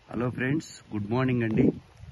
hello friends good morning అండి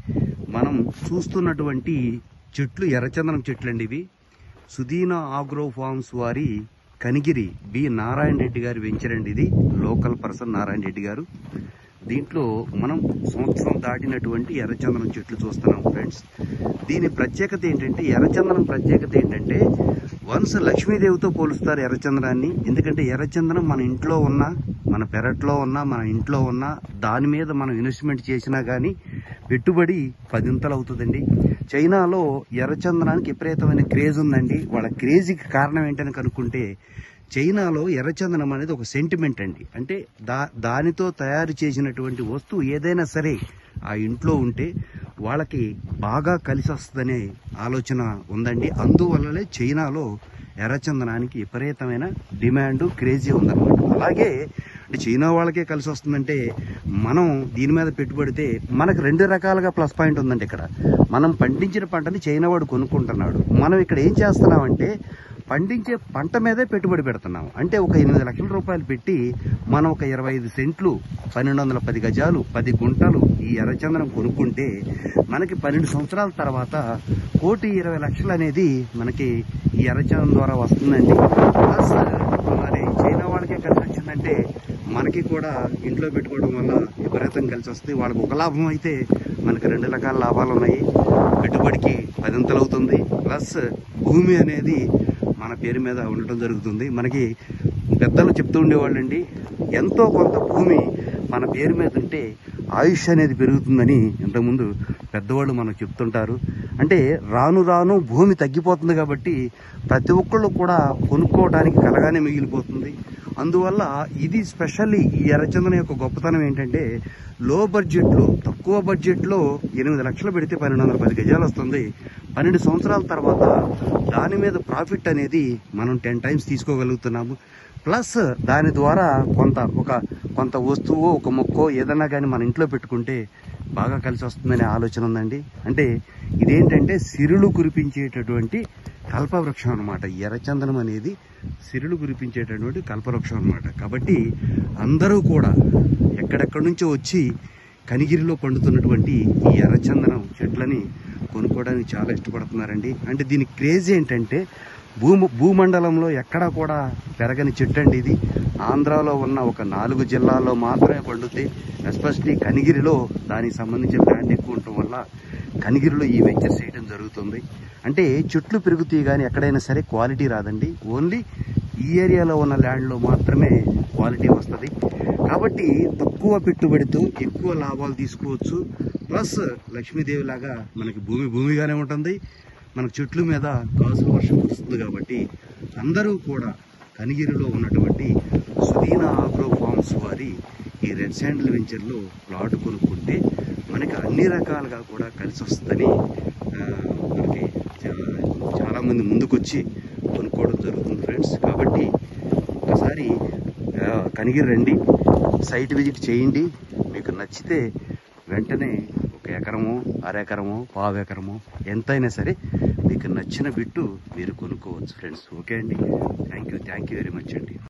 మనం చూస్తున్నటువంటి చెట్లు ఎర్రచందనం చెట్లు అండి ఇవి సుదీన ఆగ్రో ఫార్మ్స్ వారి కనిగిరి బి నారాయణ రెడ్డి గారి వెంచర్ అండి ఇది లోకల్ పర్సన్ నారాయణ రెడ్డి గారు దీంట్లో మనం సంవత్సరం దాటినటువంటి ఎర్రచందనం చెట్లు చూస్తున్నాం ఫ్రెండ్స్ దీని ప్రత్యేకత ఏంటంటే ఎర్రచందనం ప్రత్యేకత ఏంటంటే వన్స్ లక్ష్మీదేవితో పోలుస్తారు ఎర్రచందనాన్ని ఎందుకంటే ఎర్రచందనం మన ఇంట్లో ఉన్న మన పెరట్లో ఉన్న మన ఇంట్లో ఉన్న దాని మీద మనం ఇన్వెస్ట్మెంట్ చేసినా కానీ పెట్టుబడి పదింతలు అవుతుందండి చైనాలో ఎర్రచందనానికి విపరీతమైన క్రేజ్ ఉందండి వాళ్ళ క్రేజ్కి కారణం ఏంటని కనుక్కుంటే చైనాలో ఎర్రచందనం అనేది ఒక సెంటిమెంట్ అండి అంటే దా దానితో తయారు చేసినటువంటి వస్తువు ఏదైనా సరే ఆ ఇంట్లో ఉంటే వాళ్ళకి బాగా కలిసి వస్తుందనే ఆలోచన ఉందండి అందువల్లనే చైనాలో ఎర్రచందనానికి విపరీతమైన డిమాండ్ క్రేజీ ఉందన్నమాట అలాగే అంటే చైనా వాళ్ళకే కలిసి వస్తుందంటే మనం దీని మీద పెట్టుబడితే మనకు రెండు రకాలుగా ప్లస్ పాయింట్ ఉందండి ఇక్కడ మనం పండించిన పంటని చైనా వాడు కొనుక్కుంటున్నాడు మనం ఇక్కడ ఏం చేస్తున్నామంటే పండించే పంట మీదే పెట్టుబడి పెడుతున్నాం అంటే ఒక ఎనిమిది లక్షల రూపాయలు పెట్టి మనం ఒక ఇరవై ఐదు సెంట్లు పన్నెండు వందల పది గజాలు పది గుంటలు ఈ ఎర్రచందనం కొనుక్కుంటే మనకి పన్నెండు సంవత్సరాల తర్వాత కోటి ఇరవై లక్షలు అనేది మనకి ఈ ఎర్రచందనం ద్వారా వస్తుందండి ప్లస్ మరి చైనా వాళ్ళకే కలిసి వచ్చిందంటే మనకి కూడా ఇంట్లో పెట్టుకోవడం వల్ల విపరీతం కలిసి వస్తుంది వాళ్ళకి ఒక లాభం అయితే మనకి రెండు రకాల లాభాలు ఉన్నాయి పెట్టుబడికి పదింతలు అవుతుంది ప్లస్ భూమి అనేది మన పేరు మీద ఉండటం జరుగుతుంది మనకి పెద్దలు చెప్తూ ఉండేవాళ్ళండి ఎంతో కొంత భూమి మన పేరు మీద ఉంటే ఆయుష్ అనేది పెరుగుతుందని ఇంతకుముందు పెద్దవాళ్ళు మనకు చెప్తుంటారు అంటే రాను రాను భూమి తగ్గిపోతుంది కాబట్టి ప్రతి ఒక్కళ్ళు కూడా కొనుక్కోవడానికి కలగానే మిగిలిపోతుంది అందువల్ల ఇది స్పెషల్లీ ఈ ఎర్రచందనం యొక్క గొప్పతనం ఏంటంటే లో బడ్జెట్లో తక్కువ బడ్జెట్లో ఎనిమిది లక్షలు పెడితే పన్నెండు వందల పది గజాలు వస్తుంది పన్నెండు సంవత్సరాల తర్వాత దాని మీద ప్రాఫిట్ అనేది మనం టెన్ టైమ్స్ తీసుకోగలుగుతున్నాము ప్లస్ దాని ద్వారా కొంత ఒక కొంత వస్తువు ఒక మొక్కో ఏదైనా కానీ మన ఇంట్లో పెట్టుకుంటే బాగా కలిసి వస్తుందనే ఆలోచన ఉందండి అంటే ఇదేంటంటే సిరులు కురిపించేటటువంటి కల్పవృక్షం అనమాట ఎర్రచందనం అనేది సిరులు కురిపించేటటువంటి కల్పవృక్షం అనమాట కాబట్టి అందరూ కూడా ఎక్కడెక్కడి నుంచో వచ్చి కనిగిరిలో పండుతున్నటువంటి ఈ ఎర్రచందనం చెట్లని కొనుక్కోవడానికి చాలా ఇష్టపడుతున్నారండి అంటే దీని క్రేజ్ ఏంటంటే భూ భూమండలంలో ఎక్కడా కూడా పెరగని చెట్టు అండి ఇది ఆంధ్రాలో ఉన్న ఒక నాలుగు జిల్లాల్లో మాత్రమే పండుతాయి ఎస్పెషలీ కనిగిరిలో దానికి సంబంధించిన ల్యాండ్ ఎక్కువ ఉండటం వల్ల కనిగిరిలో ఈ వెంచర్ చేయడం జరుగుతుంది అంటే చెట్లు పెరుగుతాయి కానీ ఎక్కడైనా సరే క్వాలిటీ రాదండి ఓన్లీ ఈ ఏరియాలో ఉన్న ల్యాండ్లో మాత్రమే క్వాలిటీ వస్తుంది కాబట్టి తక్కువ పెట్టుబడితో ఎక్కువ లాభాలు తీసుకోవచ్చు ప్లస్ లక్ష్మీదేవి లాగా మనకి భూమి భూమిగానే ఉంటుంది మనకు చెట్ల మీద గాజుల వర్షం కురుస్తుంది కాబట్టి అందరూ కూడా కనిగిరిలో ఉన్నటువంటి సుదీన ఆగ్రో ఫార్మ్స్ వారి ఈ రెడ్ శాండిల్ వెంచర్లో ప్లాట్ కొనుక్కుంటే మనకి అన్ని రకాలుగా కూడా కలిసి వస్తుందని ఆ, మనకి చాలా చాలామంది ముందుకొచ్చి కొనుక్కోవడం జరుగుతుంది ఫ్రెండ్స్ కాబట్టి ఒకసారి ఆ, కనిగిరి రండి సైట్ విజిట్ చేయండి మీకు నచ్చితే వెంటనే ఒక ఎకరము అరెకరము పావు ఎకరము ఎంతైనా సరే మీకు నచ్చిన బిట్టు మీరు కొనుక్కోవచ్చు ఫ్రెండ్స్ ఓకే అండి thank you thank you very much అండి